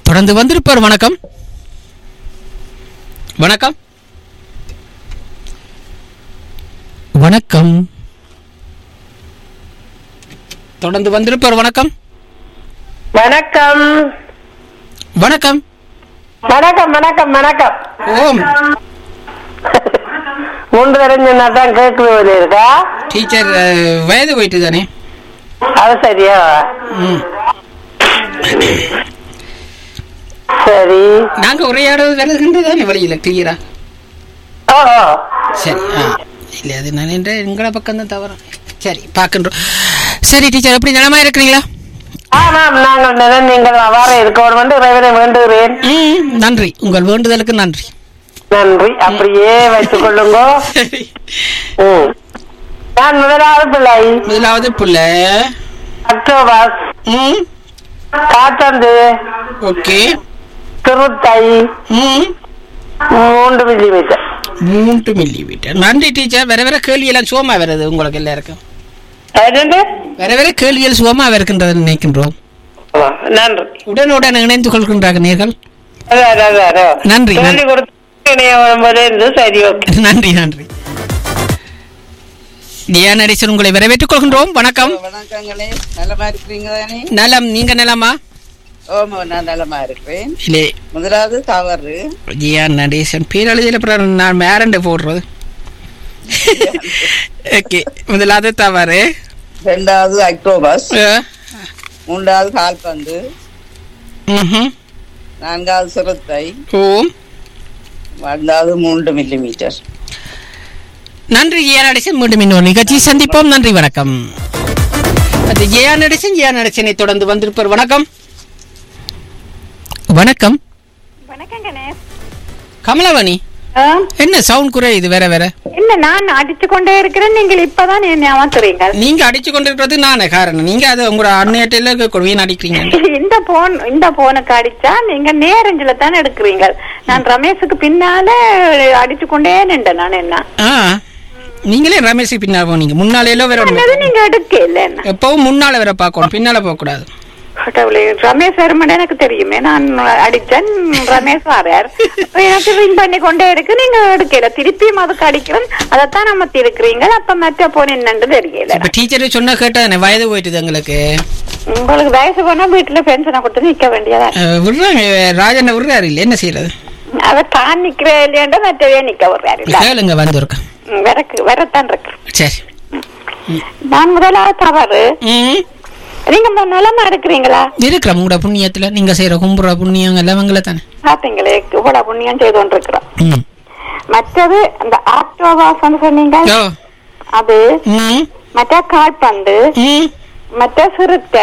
தொடர்ந்து வந்திருப்பார் வணக்கம் வணக்கம் வணக்கம் தொடர்ந்து வந்திருப்பார் வணக்கம் வணக்கம் வணக்கம் வணக்கம் வணக்கம் வணக்கம் ஓம் மூன்று தரம் சொன்னா தான் கேட்குது போல இருக்கா டீச்சர் அஹ், வயது போயிட்டு தானே அது சரியா ம். சரி நாங்க உரையாடுவது வருகின்றது தானே வழியில கிளியரா ஓ ஓ. சரி ஆ இல்லை அது நான் என்ற எங்களோட பக்கம் தான் தவறு சரி பார்க்கின்றோம் சரி டீச்சர் எப்படி நலமா இருக்கிறீங்களா ஆமாம் நாங்கள் நிலம் நீங்கள் அவ்வாறு இருக்கணும் என்று இறைவனை வேண்டுகிறேன் ம் நன்றி உங்கள் வேண்டுதலுக்கு நன்றி நன்றி அப்படியே வைத்துக் கொள்ளுங்க ம். நான் முதலாவது பிள்ளை முதலாவது புள்ள அக்டோபர் ம் காத்தந்து ஓகே திருத்தை ம் மூன்று மில்லிமீட்டர் மூன்று மில்லி மீட்டர் நன்றி டீச்சர் வேற வேற கேள்வியெல்லாம் சுகமா வருது உங்களுக்கு எல்லாருக்கும் என்னண்டு? வேற வேற கேள்விகள் சுகமா இருக்கின்றது நினைக்கின்றோம் ஆ, நன்றி உடனுடன் இணைந்து கொள்கின்றார்கள் நேர்கள் அதான், அதான், அதான். நன்றி, கேள்வி நன்றி. கொடுத்து இணைய வரும்போது இருந்து சரி ஓகே நன்றி நன்றி தியா நரேசன் உங்களை வரவேற்றுக் கொள்கின்றோம் வணக்கம் வணக்கங்களே நலமா இருக்கிறீங்க தானே நலம் நீங்க நலமா ஓமோ நான் நலமா இருக்கிறேன் இல்லை முதலாவது தவறு ஜியா நடேசன் பேரழிதில் அப்புறம் நான் மேரண்டு போடுறது ஓகே முதலாவது தவறு ரெண்டாவது அக்டோபஸ் அஹ், மூன்றாவது கால்பந்து ம்ஹும். நான்காவது சிறுத்தை ஓம் ஐந்தாவது மூன்று மில்லி மீட்டர் நன்றி ஜெயா நடேசன் மீண்டும் இன்னொரு நிகழ்ச்சி சந்திப்போம் நன்றி வணக்கம் அது ஜெயா நடேசன் ஜெயா நடேசனை தொடர்ந்து வந்திருப்பார் வணக்கம் வணக்கம் வணக்கம் கணேஷ் கமலவாணி ஆ, என்ன சவுண்ட் குறையுது வேற வேற இல்ல நான் அடிச்சு கொண்டே இருக்கிறேன் நீங்கள் இப்பதான் என்ன ஏமாத்துறீங்க நீங்க அடிச்சு கொண்டிருக்கிறது நானே காரணம் நீங்க அது உங்களோட அன்னையில வீண் அடிக்கிறீங்க இந்த போன் இந்த போனுக்கு அடிச்சா நீங்க நேரஞ்சில தானே எடுக்கிறீங்க நான் ரமேஷுக்கு பின்னால அடிச்சு கொண்டே நின்றேன் நான் என்ன ஆ நீங்களே ரமேஷுக்கு பின்னால் போனீங்க முன்னாலே எல்லாம் வேற ஒண்ணுமே அல்லது நீங்க எடுக்க இல்ல என்ன எப்பவும் முன்னால வேற பார்க்கணும் பின்னால போக கூடாது கடவுளே, ரமேஷ் வருமானு எனக்கு தெரியுமே நான் அடிச்சேன் ரமேஷ் வரார் அப்ப எனக்கு ரிங் பண்ணி கொண்டே இருக்கு நீங்க எடுக்கல திருப்பியும் அதுக்கு அடிக்கிறேன் அதைத்தான் நம்ம இருக்கிறீங்க அப்ப மற்ற போன் என்னன்னு தெரியல இப்ப டீச்சர் சொன்னா கேட்டா வயது போயிட்டுது எங்களுக்கு உங்களுக்கு வயசு போனா வீட்டுல பென்ஷனை கொடுத்து நிக்க வேண்டியதா அஹ், விடுறாங்க ராஜண்ண விடுறாரு இல்ல என்ன செய்யறது அவர் தான் நிக்கிற இல்லையாண்டா மற்றவே நிக்க விடுறாரு இல்ல கேளுங்க வந்திருக்கேன் ம், வரக்கு வரத்தான் இருக்கு சரி நான் முதலாவது தவறு ம் நீங்க ம- நலமா இருக்கிறீங்களா இருக்கிற உங்களோட புண்ணியத்துல நீங்க செய்யற கும்புற புண்ணியம் எல்லாம் எங்களை தானே பாத்தீங்களே இவ்வளவு புண்ணியம் செய்து கொண்டிருக்கிறோம் ம் மற்றது அந்த ஆக்டோபாஸ் சொன்னீங்க ஓ அது ம் மற்ற கால்பந்து ம் மற்ற சிறுத்தை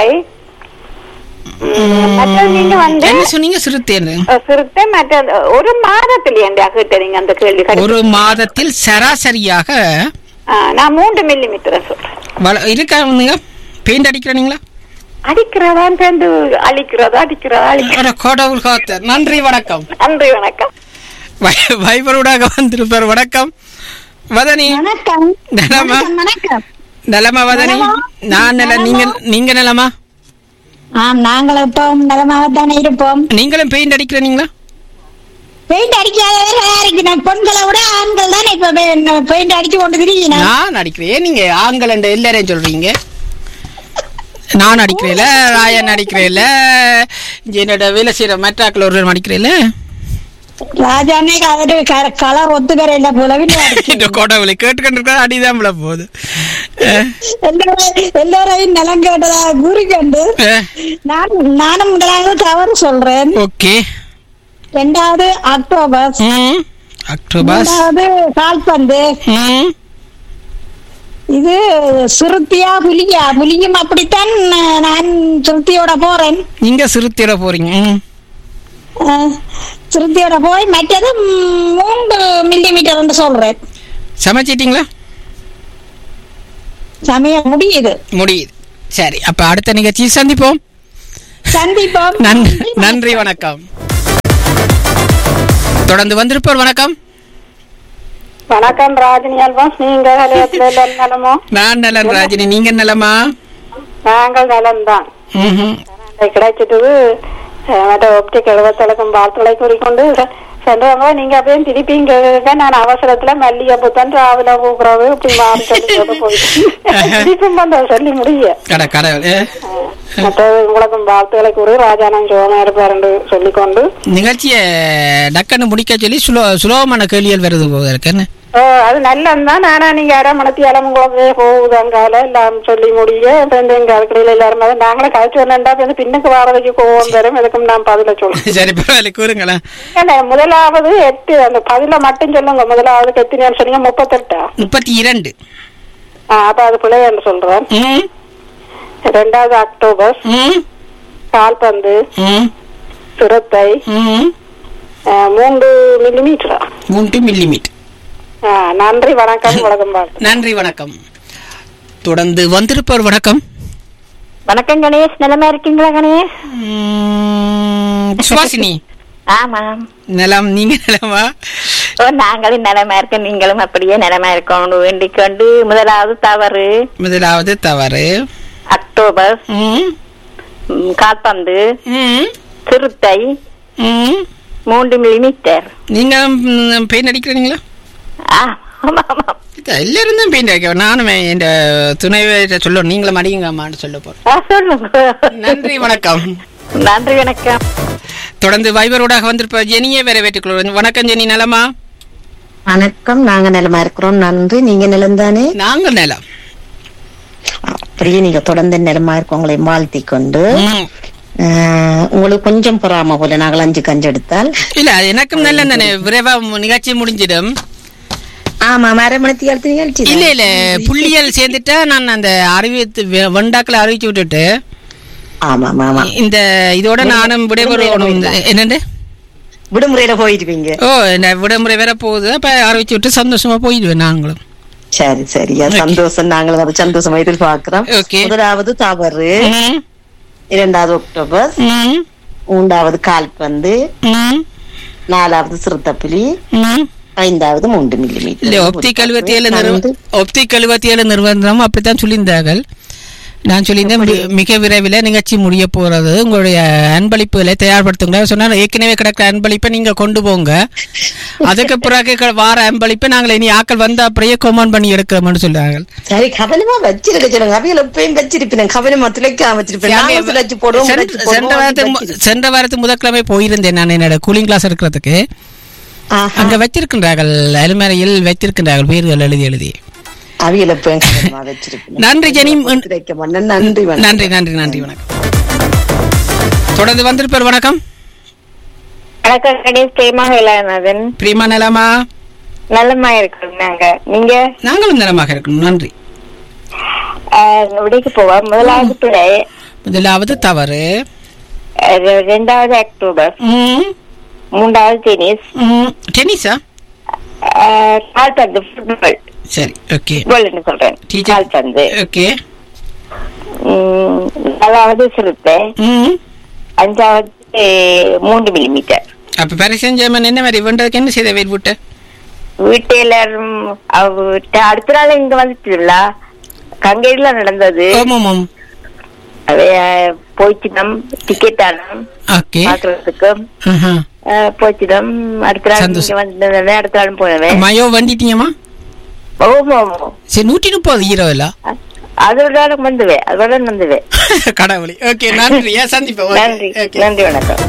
ம், மற்றது நீங்க வந்து என்ன சொன்னீங்க சிறுத்தேன்னு அஹ், சிறுத்தை மற்ற அந்த ஒரு மாதத்துல ஏன்டா கேட்ட நீங்க அந்த கேள்வி கடைசி. ஒரு மாதத்தில் சராசரியாக ஆ, நான் மூன்று மில்லி மீட்டர் சொல்றேன் வள இருக்காங்க பெயிண்ட் அடிக்கிறீங்களா அடிக்கிறதான் பேருந்து அழிக்கிறதா அடிக்கிறதா அழிக்கிறதா அட கடவுள் காத்த நன்றி வணக்கம் நன்றி வணக்கம் வை- வைபரோடாக வந்திருப்பார் வணக்கம் வதனி வணக்கம் நலமா வணக்கம், வணக்கம் நலமா வதனி நான் நல நீங்க நீங்க நலமா ஆம் நாங்கள் எப்பவும் நலமாகத்தானே இருப்போம் நீங்களும் பெயிண்ட் அடிக்கிறீங்களா பெயிண்ட் அடிக்காதவர்கள் யாருக்கு பெண்களை விட ஆண்கள் தானே இப்ப பெயிண்ட் அடிச்சு கொண்டு திரியினா நான் அடிக்கிறேன் நீங்க ஆண்கள் என்ற எல்லாரையும் சொல்றீங்க நான் அடிக்கிறேன்ல ராயன் அடிக்கிறேன்ல இங்க என்னோட வேலை செய்யற மெட்ராக்கள் ஒருவர் அடிக்கிறேன்ல ராஜானே அவரு கலர் ஒத்துக்கறையில போலவே இந்த கோடவுளை கேட்டுக்கொண்டிருக்கிற அடிதான் விழ போகுது அஹ், எல்லோரையும் நலம் கேட்டதா கூறி கண்டு அஹ், நான் நானும் முதலாவது தவறு சொல்றேன் ஓகே ரெண்டாவது அக்டோபர் ம் அக்டோபர் மூன்றாவது கால்பந்து ம் இது சிறுத்தியா புலியா புலியும் அப்படித்தான் நான் நான் சிறுத்தியோட போறேன் நீங்க சிறுத்திட போறீங்க ம் அஹ், சிறுத்தியோட போய் மற்றது ம், மூன்று மில்லி மீட்டர் சொல்றேன் சமைச்சிட்டீங்களா சமயம் முடியுது முடியுது சரி அப்ப அடுத்த நிகழ்ச்சியில் சந்திப்போம் சந்திப்போம் நன்றி நன்றி வணக்கம் தொடர்ந்து வந்திருப்போர் வணக்கம் வணக்கம் ராஜினி அல்வாஸ் நீங்க நிலையத்துல எல்லாம் நலமோ நான் நலன் ராஜினி நீங்க நலமா நாங்கள் நலம்தான் ம்ஹும். கிடைச்சிட்டு அஹ், மற்ற ஒப்டிக் எழுபத்தலுக்கும் வாழ்த்துக்களை கூறிக்கொண்டு செ- சென்றவங்க நீங்க அப்படியே திருப்பி இங்க இருக்க நான் அவசரத்துல மல்லிகை புத்தன் ராவில பூக்குறது இப்படி மாறி சொல்லி கொண்டு போயிட்டேன் திருப்பி வந்த சொல்லி முடிய கட கடவுள் ஏ. மற்றது உங்களுக்கும் வாழ்த்துக்களை கூறி ராஜானம் ஜோமா இருப்பார் என்று சொல்லிக்கொண்டு நிகழ்ச்சியை டக்குன்னு முடிக்க சொல்லி சுலோ சுலோகமான கேள்விகள் வருது போக இருக்குன்னு ஓ, அது நல்லதுதான் நானா நீங்க அரை மணத்தி உங்களுக்கு போகுது அங்கால எல்லாம் சொல்லி முடிய இப்ப இந்த எங்க அதுக்கடையில எல்லாரும் வந்து நாங்களே கழிச்சு வரேன்டா இப்ப இந்த பின்னுக்கு வாரதைக்கு கோவம் வரும் எதுக்கும் நான் பதில சொல்றேன் சரி பரவாயில்ல கூறுங்களேன் ஏன்னா, முதலாவது எட்டு அந்த பதில மட்டும் சொல்லுங்க முதலாவது எத்தனையான்னு சொன்னீங்க முப்பத்தெட்டா முப்பத்தி இரண்டு ஆ, அப்ப அது பிள்ளைன்னு சொல்றேன் ம் ரெண்டாவது அக்டோபர் ம் கால்பந்து ம் சிறுத்தை ம் ஆ, மூன்று மில்லிமீட்டரா மூன்று மில்லிமீட்டர் ஆ, நன்றி வணக்கம் வணக்கம் பாரு நன்றி வணக்கம் தொடர்ந்து வந்திருப்பவர் வணக்கம் வணக்கம் கணேஷ் நிலமா இருக்கீங்களா கணேஷ் ம், சுவாசினி ஆமாம் நலம் நீங்க நலமா ஓ நாங்களும் நிலமா இருக்க நீங்களும் அப்படியே நிலமா இருக்கணும் வேண்டிக் கொண்டு முதலாவது தவறு முதலாவது தவறு அக்டோபர் ம் ம், கால்பந்து ம் சிறுத்தை ம் மூன்று மில்லிமீட்டர் நீங்க ம், பெயிண்ட் அடிக்கிறீங்களா ஆ, ஆமா, ஆமா. இல்ல, எல்லாரும் தான் பெயிண்ட் அடிக்க நானும் என் துணைவிட்ட சொல்ல நீங்களும் அடிங்கம்மான்னு சொல்ல போறேன் ஆ, சொல்லுங்க நன்றி வணக்கம் நன்றி வணக்கம் தொடர்ந்து வைபரோடாக வந்திருப்ப ஜெனியே வேற வேட்டுக்குள்ள வணக்கம் ஜெனி நலமா வணக்கம் நாங்க நிலமா இருக்கிறோம் நன்றி நீங்க நிலம்தானே நாங்கள் நலம் அப்படியே நீங்க தொடர்ந்து நிலமா இருக்க உங்களை வாழ்த்தி கொண்டு ம். ஆஹ், உங்களுக்கு கொஞ்சம் பொறாம போல நாங்கள் அஞ்சு கஞ்சு எடுத்தால் இல்ல அது எனக்கும் நல்ல தானே விரைவா நிகழ்ச்சி முடிஞ்சிடும் ஆமா மரமணத்தி காலத்து நிகழ்ச்சி இல்ல இல்ல புள்ளியல் சேர்ந்துட்டா நான் அந்த அறிவித்து வெ- வெண்டாக்களை அறிவிச்சு விட்டுட்டு ஆமா ஆமா ஆமா இந்த இதோட நானும் விடைபெறணும் என்னண்டு விடுமுறையில போயிருப்பீங்க ஓ இந்த விடுமுறை வேற போகுது அப்ப அறிவிச்சு விட்டு சந்தோஷமா போயிடுவேன் நாங்களும் சரி சரியா சந்தோஷம் நாங்களும் அதை சந்தோஷமா எதிர்பார்க்கிறோம் Okay. முதலாவது தவறு ம், இரண்டாவது அக்டோபர் ம், மூன்றாவது கால்பந்து ம், நாலாவது சிறுத்தப்புலி ம். ஐந்தாவது மூன்று இல்ல மில்லிமீட்டர் ஒப்டிக் எழுபத்தி ஏழு நிறுவனம் ஒப்டிக் எழுபத்தி ஏழு நிறுவனம் அப்படித்தான் சொல்லியிருந்தார்கள் நான் சொல்லியிருந்தேன் மி- மிக விரைவில் நிகழ்ச்சி முடிய போறது உங்களுடைய அன்பளிப்புகளை தயார்படுத்துங்க சொன்னா ஏற்கனவே கிடக்கிற அன்பளிப்பை நீங்க கொண்டு போங்க அதுக்கு பிறகு க- வார அன்பளிப்பை நாங்கள் இனி ஆக்கள் வந்து அப்படியே கொமான் பண்ணி எடுக்கிறோம்னு சொல்றார்கள் சரி கவனமா வச்சிருக்க சொல்லுங்க அவையில எப்பயும் வச்சிருப்பேன் கவனமா துளைக்காம வச்சிருப்பேன் நாங்களும் துளைச்சு போடுவோம் சென்ற- உடைச்சு சென்ற போடுவோம், வாரத்து மு- வச்சிருப்பேன். சென்ற வாரத்து முதற்கிழமை போயிருந்தேன் நான் என்னோட கூலிங் கிளாஸ் இருக்கிறதுக்கு ஆஹா. அங்க வச்சிருக்கின்றார்கள் அலுமறையில் வைத்திருக்கின்றார்கள் பேர்கள் எழுதி எழுதி அவியல் எப்பயும் கவனமா வச்சிருப்பேன் நன்றி ஜெனி துளைக்க மாட்டேன். நன்றி வணக்கம். நன்றி நன்றி நன்றி வணக்கம் தொடர்ந்து வந்திருப்பார் வணக்கம் வணக்கம் கணேஷ் பிரேமாக இல்லாதன் பிரியமா நலமா நல்லமா இருக்கிறோம் நாங்க நீங்க நாங்களும் நலமாக இருக்கணும் நன்றி ஆஹ், விடைக்கு போவோம் முதலாவது பிள்ளை முதலாவது தவறு அஹ், ரெ- ரெண்டாவது அக்டோபர் ம், மூன்றாவது டென்னிஸ் ம். டென்னிஸா ஆஹ், கால்பந்து ஃபுட்பால் சரி ஓகே ஃபுட்பால்னு சொல்றேன் டீச்சர் கால்பந்து ஓகே உம், நாலாவது சிறுத்தை ம் அஞ்சாவது மூன்று மில்லிமீட்டர் அப்ப பாரிசன் ஜெர்மன் என்ன மாதிரி வேண்டதுக்கு என்ன செய்த வெயிட் விட்டு வீட்டு எல்லாரும் அவ- அடுத்த நாள் இங்க வந்துட்டுல கங்கேரில நடந்தது ஆமாம் ஆமாம் அவைய போய்ச்சிடம் டிக்கெட் ஆனோம் ஓகே பாக்குறதுக்கு ஆஹா. போய்ச்சிடம் அடுத்த நாள் சந்தோஷம். இங்க வந்ததுனால அடுத்த நாள் போனவன் மயோ வண்டிட்டீங்கம்மா ஓமோ ஓமோ சரி நூற்றி முப்பது ஹீரோ இல்ல அதோட நாளும் வந்துவேன் அதோட வந்துவேன் கடவுளி ஓகே நன்றி ஏன் சந்திப்போம் Okay, நன்றி okay. நன்றி வணக்கம்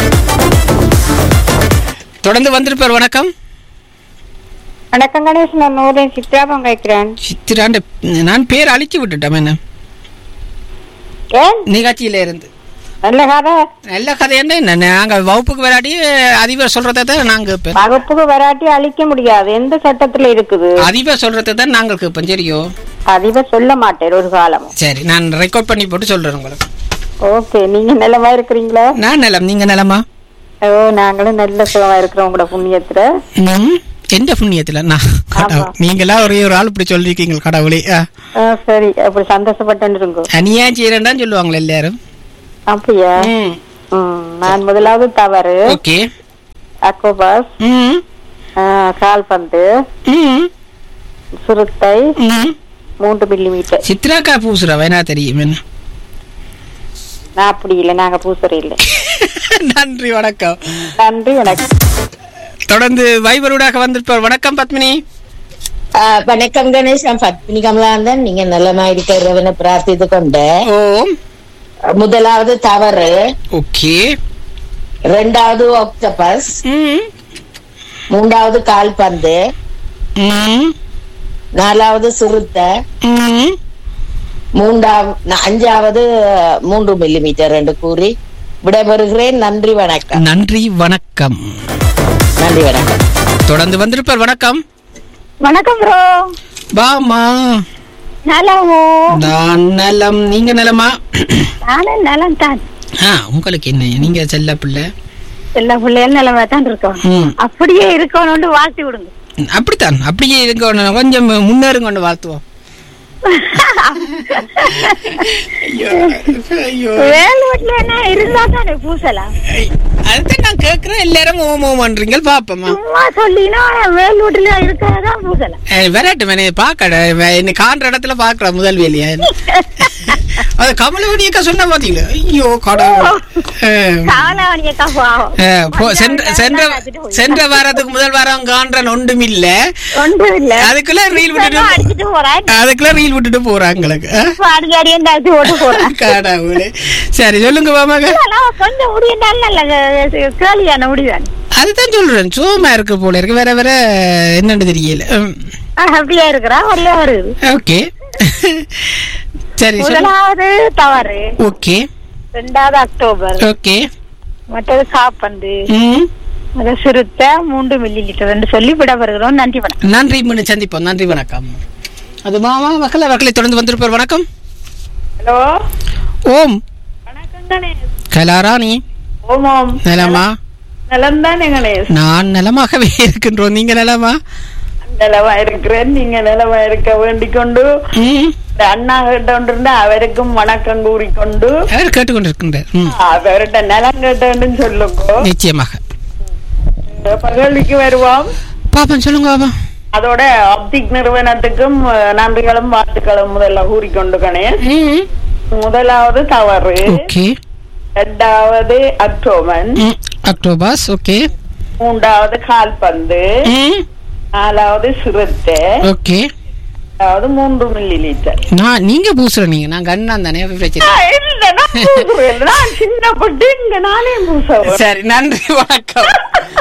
தொடர்ந்து வந்திருப்பார் வணக்கம் வணக்கம் கணேஷ் நான் நூறு சித்ராபம் கேட்கிறேன் சித்திராண்ட நான் பேர் அழிச்சு விட்டுட்டேன் என்ன ஏன் நிகழ்ச்சியில இருந்து நல்ல கதை நல்ல கதை என்ன நாங்க வகுப்புக்கு விளையாடி அதிபர் சொல்றதை தான் நாங்க கேட்பேன் வகுப்புக்கு வராட்டி அழிக்க முடியாது எந்த சட்டத்துல இருக்குது அதிபர் சொல்றதை தான் நாங்கள் கேட்போம் சரியோ அதிக சொல்ல மாட்டேன் ஒரு காலமும் சரி நான் ரெக்கார்ட் பண்ணி போட்டு சொல்றேன் உங்களுக்கு ஓகே நீங்க நல்லமா இருக்கிறீங்களா நான் நலம் நீங்க நலமா ஓ நாங்களும் நல்ல சுகமா இருக்கிறோம் உங்களோட புண்ணியத்துல ம், எந்த புண்ணியத்துல நான் கடவுள் நீங்களா ஒரே ஒரு ஆள் இப்படி சொல்லிருக்கீங்க கடவுளே ஆ. ஆ, சரி அப்படி சந்தோஷப்பட்டு இருங்க அநியா செய்யறேன்டான்னு சொல்லுவாங்களே எல்லாரும் அப்படியா ம், ம், நான் முதலாவது தவறு ஓகே அக்கோபாஸ் ம், ஆ, கால்பந்து ம், சுருத்தை ம். மூன்று மில்லிமீட்டர் சித்ராக்கா பூசுறா வேணா தெரியும் என்ன நான் அப்படி இல்லை நாங்க பூசரி இல்லை நன்றி வணக்கம் நன்றி வணக்கம் தொடர்ந்து வைபரூடாக வந்திருப்பார் வணக்கம் பத்மினி ஆஹ் வணக்கம் கணேஷ் நான் பத்மினி கமலாந்தன் நீங்க நலமா இருக்கிறவனை பிரார்த்தித்து கொண்ட ஓம் முதலாவது தவறு ஓகே இரண்டாவது ஆக்டோபஸ் ம் மூன்றாவது கால்பந்து ம் நாலாவது சிறுத்தை ம் மூன்றாவது அஞ்சாவது மூன்று மில்லிமீட்டர் என்று கூறி விடைபெறுகிறேன் நன்றி வணக்கம் நன்றி வணக்கம் நன்றி வணக்கம் தொடர்ந்து வந்திருப்பார் வணக்கம் வணக்கம் ப்ரோ பாமா நலமோ நான் நலம் நீங்க நலமா நானும் நலம் தான் ஆ உங்களுக்கு என்ன நீங்க செல்ல பிள்ளை எல்லா பிள்ளைகளும் நலமா தான் இருக்கோம் ம். அப்படியே இருக்கணும்னு வாழ்த்தி விடுங்க அப்படித்தான் அப்படியே இருக்க கொஞ்சம் முன்னேறுங்க கொண்டு வாழ்த்துவோம் ஐயோ ஐயோ வேலூர்ல என்ன இருந்தா தானே பூசலாம் அதுதான் நான் கேட்கிறேன் எல்லாரும் ஓம் ஓமன்றீங்க பாப்போமா சும்மா சொல்லினா வேலூர்ல இருக்கிறதா பூசலாம் விராட்டு மேனே பாக்கட என்ன காண்ற இடத்துல பாக்குற முதல் வேலையா அது கமலவணியக்கா சொன்ன பாத்தீங்களா ஐயோ கடவுள் அஹ், காலாவணிய காப்பாவும் அஹ், போ- சென்ற சென்ற சென்ற வாரத்துக்கு முதல் வாரம் காண்றன் ஒன்றும் இல்ல ஒன்றும் இல்ல அதுக்குள்ள ரீல் விட்டுட்டு அடிச்சுட்டு போறேன் அதுக்குள்ள ரீல் விட்டுட்டு போறாங்களுக்கு அஹ், அடிக்கடி அடிச்சு ஓட்டு போறேன் கடவுளே சரி சொல்லுங்க மாமாங்க இதெல்லாம் கொஞ்சம் முடியும் நல்ல கேலியான முடிவான் அதுதான் சொல்றேன் சும்மா இருக்கு போல இருக்கு வேற வேற என்னன்னு தெரியல ம். அப்படியே இருக்கிறா ஒரே வருது ஓகே சரி சொல்லு. முதலாவது தவறு ஓகே ரெண்டாவது அக்டோபர் ஓகே மற்றது காப்பந்து ம் அது சிறுத்தை மூன்று மில்லி லிட்டர் என்று சொல்லி விட வருகிறோம் நன்றி வணக்கம் நன்றி மீண்டும் சந்திப்போம் நன்றி வணக்கம் அது மாமா மக்களை மக்களை தொடர்ந்து வந்திருப்பார் வணக்கம் ஹலோ ஓம் வணக்கம் கணேஷ் கலாராணி ஓம் ஓம் நலமா நலம் தானே கணேஷ் நான் நலமாகவே இருக்கின்றோம் நீங்க நலமா நிலவா இருக்கிறேன் நீங்க நிலவா இருக்க வேண்டிக் கொண்டு ம் இந்த அண்ணா கிட்ட இருந்தா அவருக்கும் வணக்கம் கூறிக்கொண்டு அவர் கேட்டுக்கொண்டிருக்கின்றார் ம் அவர்கிட்ட நிலம் கேட்டேன்னு சொல்லுங்க நிச்சயமாக பகலிக்கு வருவோம் பாப்பன் சொல்லுங்க பாப்பா அதோட ஆப்டிக் நிறுவனத்துக்கும் அஹ், நன்றிகளும் வாழ்த்துக்களும் முதல்ல கூறிக்கொண்டு கணேஷ் ம் முதலாவது தவறு ஓகே இரண்டாவது அக்டோபன் ம் அக்டோபாஸ் ஓகே மூன்றாவது கால்பந்து ம் நாலாவது சிறுத்தை ஓகே அதாவது மூன்று மில்லி லிட்டர் நான் நீங்க பூசுற நீங்க நான் கண்ணா தானே பிரச்சனை இல்ல நான் பூசுறேன். நான் சின்ன பட்டு இங்க நானே பூச சரி நன்றி வணக்கம்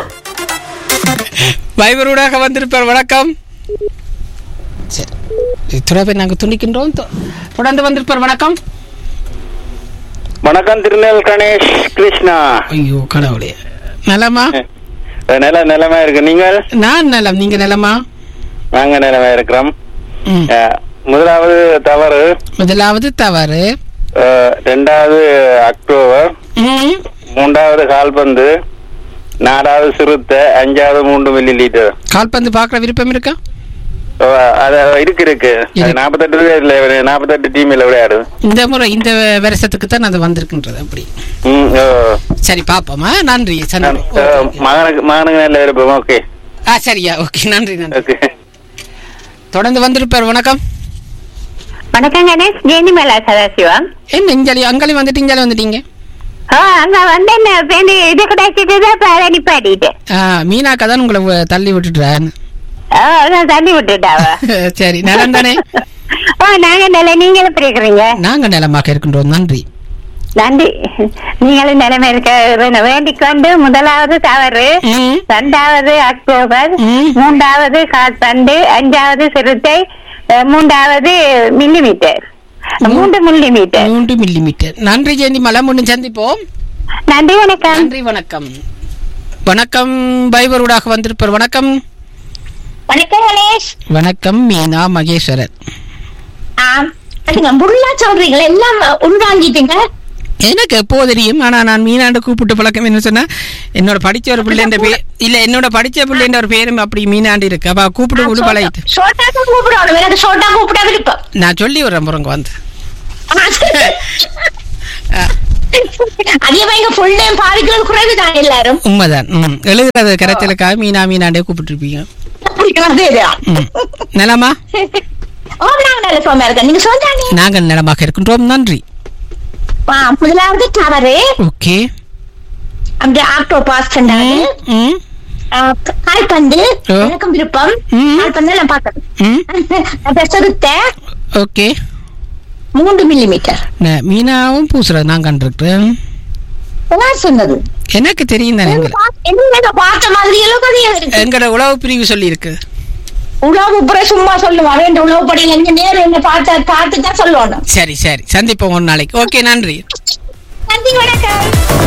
வைபரூடாக வந்திருப்பார் வணக்கம் சரி இத்துறை பேர் நாங்கள் துணிக்கின்றோம் தொ- தொடர்ந்து வந்திருப்பார் வணக்கம் வணக்கம் திருநெல் கணேஷ் கிருஷ்ணா ஐயோ கடவுளே நலமா நல்ல நிலைமை இருக்கு நீங்கள் நான் நலம் நீங்க நலமா நாங்க நிலைமை இருக்கிறோம் ம். அஹ், முதலாவது தவறு முதலாவது தவறு அஹ், ரெண்டாவது அக்டோபர் ம். மூன்றாவது கால்பந்து நாலாவது சிறுத்தை அஞ்சாவது மூன்று மில்லி லிட்டர் கால்பந்து பார்க்குற விருப்பம் இருக்கா ஓ, அது இருக்கு இருக்கு அது இருக்கு. நாற்பத்தெட்டு இல்ல நாற்பத்தெட்டு டீம் இல்ல விளையாடு இந்த முறை இந்த வருஷத்துக்கு தான் அது வந்திருக்கின்றது அப்படி ம், ஓ. சரி பாப்போமா நன்றி சந்திரம். அஹ், ஓகே. மகனுக்கு மகனுக்கு நல்ல விருப்பம் ஓகே ஆ சரியா ஓகே நன்றி நன்றி ஓகே தொடர்ந்து வந்திருப்பார் வணக்கம் வணக்கம் கணேஷ் ஜெயந்தி மேலா சதாசிவம் என்ன இஞ்சாலி அங்காளி வந்துட்டு இஞ்சாலி வந்துட்டீங்க ஆ அங்க வந்து என்ன பேருந்து இது கிடைச்சிட்டு தான் நிப்பாட்டிட்டு ஆ, மீனாக்கா தான் உங்களை வ- தள்ளி விட்டுட்டுறேன் ஆ அதான் தள்ளி விட்டுட்டாவ சரி நலம் தானே ஆ நாங்க நல்ல நீங்க எப்படி இருக்கிறீங்க நாங்க நலமாக இருக்கின்றோம் நன்றி நன்றி நீங்களும் நிலைமை இருக்க வேண்டிக் கொண்டு முதலாவது தவறு ம். இரண்டாவது அக்டோபர் ம். மூன்றாவது கால்பந்து அஞ்சாவது சிறுத்தை அஹ், மூன்றாவது மில்லிமீட்டர் மூன்று மில்லிமீட்டர் மூன்று மில்லி மீட்டர் நன்றி ஜெயந்தி மலை முன்னு சந்திப்போம் நன்றி வணக்கம் நன்றி வணக்கம் வணக்கம் பைபரூடாக வந்திருப்பார் வணக்கம் வணக்கம் கணேஷ் வணக்கம் மீனா மகேஸ்வரன் ஆம் நீங்க முள்ளா சொல்றீங்களா எல்லாம் உள்வாங்கிட்டீங்க எனக்கு எப்போ தெரியும் ஆனா நான் மீனாண்டு கூப்பிட்டு பழக்கம் என்ன சொன்னா என்னோட படிச்ச ஒரு பிள்ளைன்ற பேர் இல்ல என்னோட படிச்ச பிள்ளைன்ற ஒரு பேரும் அப்படி மீனாண்டு இருக்கு அப்ப கூப்பிட்டு கூப்பிட்டு பழகிட்டு ஷோட்டாக்கு கூப்பிடணும் எனக்கு ஷோட்டா கூப்பிட விருப்பம் நான் சொல்லி விடுறேன் முருங்க வந்து அதே மாதிரி ஃபுல் நேம் பாவிக்கிறது குறைவு தான் எல்லாரும் உண்மைதான் ம் எழுதுறது கரைச்சலுக்காக மீனா மீனாண்டே கூப்பிட்டு இருப்பீங்க பிடிக்கிறதே தான் ம் நலமா ஓ நாங்க நல்ல சோமா இருக்கேன் நீங்க சொல்றாங்க நாங்கள் நலமாக இருக்கின்றோம் நன்றி முதலாவது தவறு ஓகே அந்த ஆக்டோ பாஸ் சென்றாரு ம் கால்பந்து ஓ. எனக்கும் விருப்பம் ம். கால்பந்து நான் பார்த்தேன் ம் அந்த சிறுத்தை ஓகே மூன்று மில்லி மீட்டர் ந- மீனாவும் பூசுறது நான் கண்டிருக்கிறேன் யார் சொன்னது எனக்கு தெரியும் தானே எங்களை என்ன பார்த்த மாதிரி எல்லாம் கதையா இருக்கு எங்களோட உளவு பிரிவு சொல்லி இருக்கு உழவு புற சும்மா சொல்லுவாங்க இந்த உழவு படி எங்க நேரம் என்ன பார்த்து பார்த்து தான் சொல்லணும் சரி சரி சந்திப்போம் ஒரு நாளைக்கு ஓகே நன்றி நன்றி வணக்கம்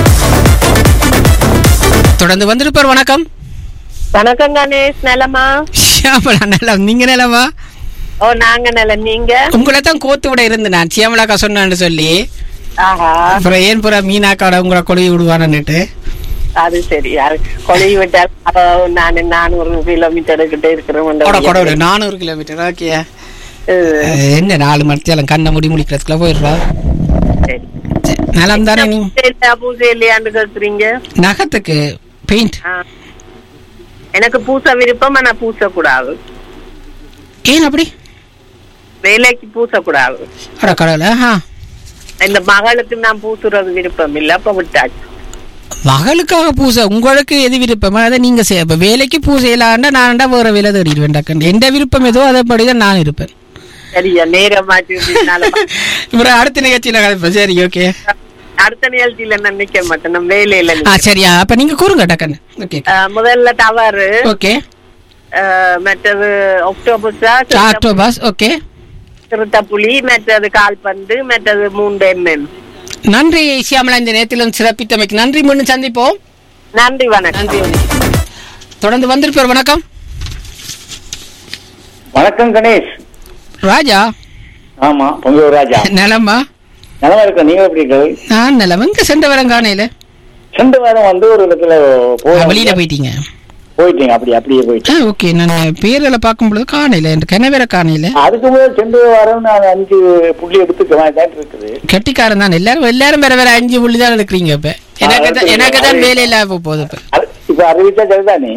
தொடர்ந்து வந்திருப்பார் வணக்கம் வணக்கம் கணேஷ் நலமா ஷியாமலா நலம் நீங்க நலமா ஓ நாங்க நலம் நீங்க உங்களை தான் கோத்து விட இருந்து நான் சியாமலாக்கா சொன்னான்னு சொல்லி ஆஹா அப்புறம் ஏன் புற மீனாக்காட உங்களை கொழுவி விடுவானுட்டு அது சரி யாரு கொலை விட்டால் அப்ப நான் நானூறு கிலோமீட்டர் கிட்ட கொட கொட விடு இருக்கிறேன் நானூறு கிலோமீட்டர் ஓகே என்ன நாலு மணித்தியாலம் கண்ணை முடி முடிக்கிறதுக்குள்ள போயிடுறா சரி சரி, நலம் தானே நீ பூசை பூசை இல்லையான்னு கேக்குறீங்க நகத்துக்கு பெயிண்ட் ஆ. எனக்கு பூச விருப்பம் ஆனா பூசக்கூடாது ஏன் அப்படி வேலைக்கு பூசக்கூடாது அட கடவுள ஆ இந்த மகளுக்கு நான் பூசுறது விருப்பம் இல்ல அப்ப விட்டாச்சு மகளுக்காக பூசை உங்களுக்கு எது விருப்பமோ அதை நீங்க செய்ய இப்ப வேலைக்கு பூசையிலாண்டா நான்டா வேற வேலை தேடிடுவேன் டக்குன்னு எந்த விருப்பம் ஏதோ அதைப்படிதான் நான் இருப்பேன் சரியா நேரமாச்சு அப்புறம் அடுத்த நிகழ்ச்சியில கதைப்பேன் சரி ஓகே அடுத்த நிகழ்ச்சியில நான் நிக்க மாட்டேன் நான் வேலையில ஆ நிக்கிறேன். சரியா அப்ப நீங்க கூறுங்க டக்குன்னு ஓகே ஆ, முதல்ல தவறு ஓகே ஆ, மற்றது ஒக்டோபஸா ஆக்டோபாஸ் ஓகே சிறுத்தப்புலி மற்றது கால்பந்து மற்றது மூன்று எம்எம் நன்றி சியாமலா இந்த நேரத்திலும் சிறப்பித்தமைக்கு நன்றி மீண்டும் சந்திப்போம் நன்றி வணக்கம் நன்றி தொடர்ந்து வந்திருப்பார் வணக்கம் வணக்கம் கணேஷ் ராஜா ஆமா பொங்கல் ராஜா நலமா நல்லா இருக்க நீங்க எப்படி இருக்கீங்க நான் நலம் எங்க சென்ற வரம் காணையில சென்ற வாரம் வந்து ஒரு இடத்துல போய் வெளியில போயிட்டீங்க போயிட்டீங்க அப்படி அப்படியே போயிட்டு ஆ ஓகே நான் பேர்களை பார்க்கும் பொழுது காணையில என்று கனவேற காணையில அதுக்கு முதல் சென்ற வாரம் நான் அஞ்சு புள்ளி எடுத்து தான் இருக்குது கெட்டிக்காரன் தான் எல்லாரும் எல்லாரும் வேற வேற அஞ்சு புள்ளி தான் எடுக்கிறீங்க இப்ப எனக்கு தான் எனக்கு தான் வேலை இல்லாம போகுது இப்ப அது இப்ப அறிவிச்சா சரிதானே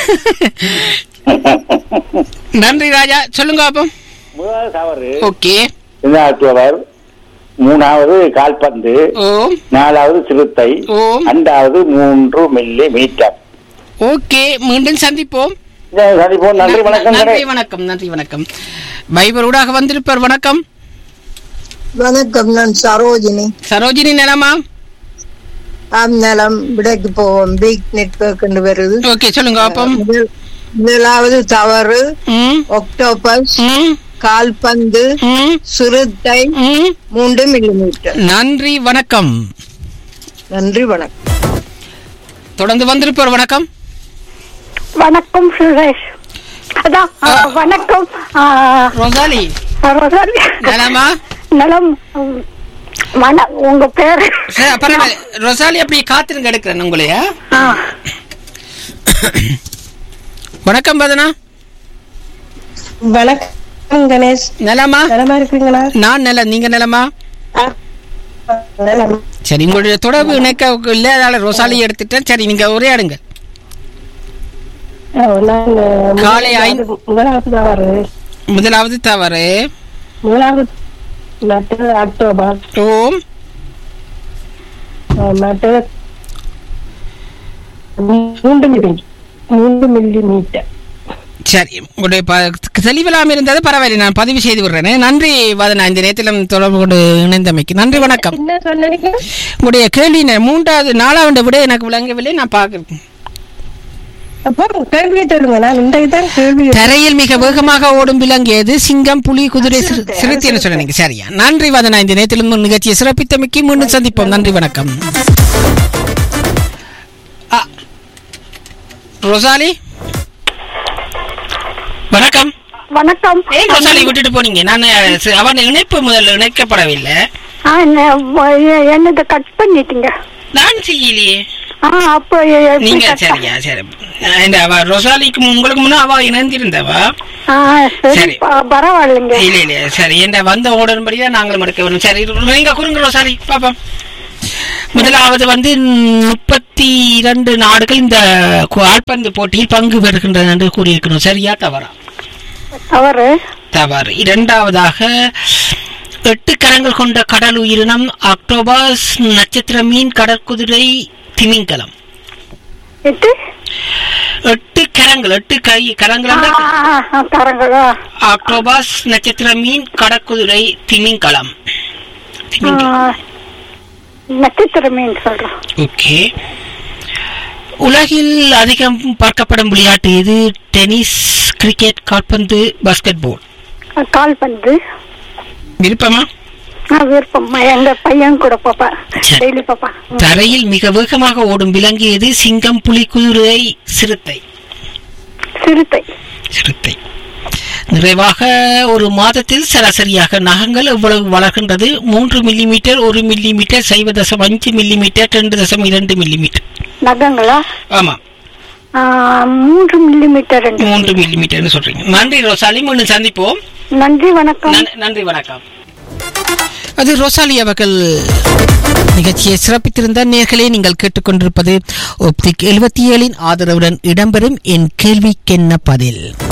நன்றி ராஜா சொல்லுங்க அப்போ முதலாவது தவறு ஓகே இரண்டாவது அக்டோபர் மூணாவது கால்பந்து ஓ நாலாவது சிறுத்தை ஓ அஞ்சாவது மூன்று மில்லி மீட்டர் ஓகே மீண்டும் சந்திப்போம் சந்திப்போம் நன்றி வணக்கம் நன்றி கணேஷ். வணக்கம் நன்றி வணக்கம் பைபர் ஊடாக வந்திருப்பார் வணக்கம் வணக்கம் நான் சரோஜினி சரோஜினி நிலமா ஆம் நலம் விடைக்கு போவோம் பிக் நெட்வொர்க் என்று வருது ஓகே சொல்லுங்க அப்போ முதல்- முதலாவது தவறு ம் ஒக்டோபஸ் ம் கால்பந்து ம் சிறுத்தை ம் மூன்று மில்லிமீட்டர் நன்றி வணக்கம் நன்றி வணக்கம் தொடர்ந்து வந்திருப்பார் வணக்கம் வணக்கம் சுரேஷ் அதான் ஆ, வணக்கம் ஆ, ரொசாலி ரொசாலி. நலமா நலம் ம், வண உங்க பேரு சரி, பரவாயில்ல ரொசாலி அப்படியே காத்திருங்க எடுக்கிறேன் உங்களைய ஆ, வணக்கம் பதனா வணக்கம் கணேஷ் நலமா நலமா இருக்கிறீங்களா நான் நல நீங்க நலமா நலம் சரி உங்களுடைய தொடர்பு இணைக்க இல்லாதால ரொசாலி எடுத்துட்டேன் சரி நீங்க உரையாடுங்க நான் காலை ஐந்து- முதலாவது தவறு முதலாவது தவறு முதலாவது மற்ற அக்டோபர் ஓம் மற்ற மூன்று மில்லி மூன்று மில்லி மீட்டர் சரி உங்களுடைய ப- தெளிவில்லாம இருந்தது பரவாயில்லை நான் பதிவு செய்து விடுறேன் நன்றி வதனா இந்த நேரத்திலும் தொடர்பு கொண்டு இணைந்தமைக்கு நன்றி வணக்கம் என்ன சொன்னீங்க உங்களுடைய கேள்வி நே- மூன்றாவது நாலாவது விட எனக்கு விளங்கவில்லை நான் பார்க்கிறேன் அப்போ கேள்வியை சொல்லுங்க நான் இந்த இதான் கேள்வி தரையில் மிக வேகமாக ஓடும் விலங்கு எது சிங்கம் புலி குதிரை சிறு- சிறுத்தைன்னு சொன்னீங்க சரியா நன்றி வதனா இந்த நேரத்திலும் நிகழ்ச்சியை சிறப்பித்தமைக்கு மீண்டும் சந்திப்போம் நன்றி வணக்கம் ஆ, ரொசாலி வணக்கம் வணக்கம் ஏன் ரொசாலி விட்டுட்டு போனீங்க நான் சி- அவன் இணைப்பு முதல்ல இணைக்கப்படவில்லை ஆ, என்ன- என்னது கட் பண்ணிட்டீங்க நான் செய்யலையே ஆ அப்போ எப்படி நீங்க cut- சரியா சரி இந்த அவ ரொசாலிக்கு மு- உங்களுக்கு முன்ன அவ இணைந்திருந்தவா ஆ சரி சரி. ப- பரவாயில்லைங்க இல்ல இல்ல சரி என்ற வந்த உடன்படியா நாங்களும் எடுக்க வேணும் சரி நீங்க குறுங்க ரோசாலி பாப்போம் முதலாவது வந்து முப்பத்தி இரண்டு நாடுகள் இந்த கு- கால்பந்து போட்டியில் பங்கு பெறுகின்றன என்று கூறியிருக்கணும் சரியா தவறா அவரு தவறு இரண்டாவதாக எட்டு கரங்கள் கொண்ட கடல் உயிரினம் அக்டோபஸ் நட்சத்திர மீன் கடற்குதிரை திமிங்கலம் எட்டு எட்டு கரங்கள் எட்டு கை கரங்கள் ஆ, ஆ, ஆ, தரங்களா ஆக்டோபஸ் நட்சத்திர மீன் கடக்குதிரை திமிங்கலம் ஆ, நட்சத்திர மீன் சொல்றோம் ஓகே உலகில் அதிகம் பார்க்கப்படும் விளையாட்டு எது டென்னிஸ் கிரிக்கெட் கால்பந்து பாஸ்கெட் பால் கால்பந்து விருப்பமா ஆ, விருப்பம் எங்க பையன் கூட பாப்பா டெய்லி பாப்பா தரையில் மிக வேகமாக ஓடும் விலங்கு எது சிங்கம் புலி குதிரை சிறுத்தை சிறுத்தை சிறுத்தை நிறைவாக ஒரு மாதத்தில் சராசரியாக நகங்கள் எவ்வளவு வளர்கின்றது மூன்று மில்லிமீட்டர் ஒரு மில்லிமீட்டர் சைவ தசம் அஞ்சு மில்லிமீட்டர் ரெண்டு தசம் இரண்டு மில்லிமீட்டர் நகங்களா ஆமா ஆ, மூன்று மில்லிமீட்டர் ரெண்டு மூன்று மில்லிமீட்டர்னு சொல்றீங்க நன்றி ரோசாலி முன்னு சந்திப்போம் நன்றி வணக்கம் நன்- நன்றி வணக்கம் அது ரோசாலி அவர்கள் நிகழ்ச்சியை சிறப்பித்திருந்த நேர்களே நீங்கள் கேட்டுக்கொண்டிருப்பது ஒப்திக் எழுபத்தி ஏழின் ஆதரவுடன் இடம்பெறும் என் கேள்விக்கென்ன பதில்